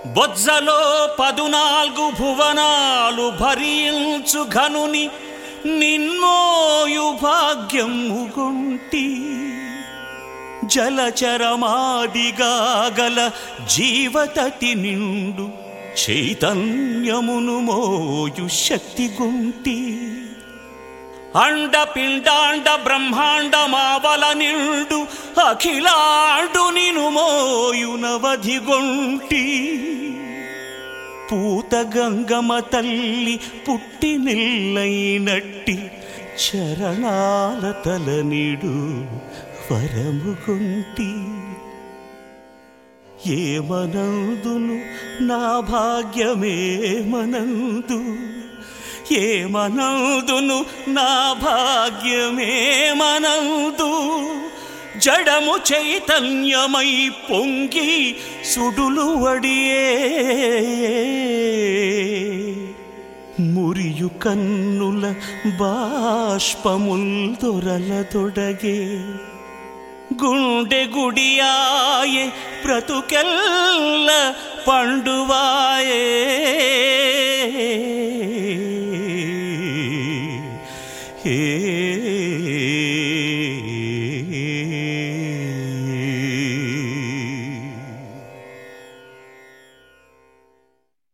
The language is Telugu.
బొజ్జలో పదునాలుగు భువనాలు భరించు ఘనుని నిన్నోయు భాగ్యము గుంటి జలచరమాదిగా గల జీవతతి నిండు చైతన్యమును మోయు శక్తి గుంటి అండ పిండాండ బ్రహ్మాండ మావల నిండు అఖిలాండు నిను మోయునవధి గొంటి పూత గంగమ తల్లి పుట్టి నిల్లైనట్టి చరణాల తలనిడు వరముగుంటి ఏమనందును నా భాగ్యమేమనందు ఏమనందును నా భాగ్యమేమనందు జడము చైతన్యమై పొంగి సుడులు వడియే మురియు కన్నుల బాష్పముల్ దొరల తొడగే గుండె గుడియాయే బ్రతుకెల్ల పండువాయే ఏ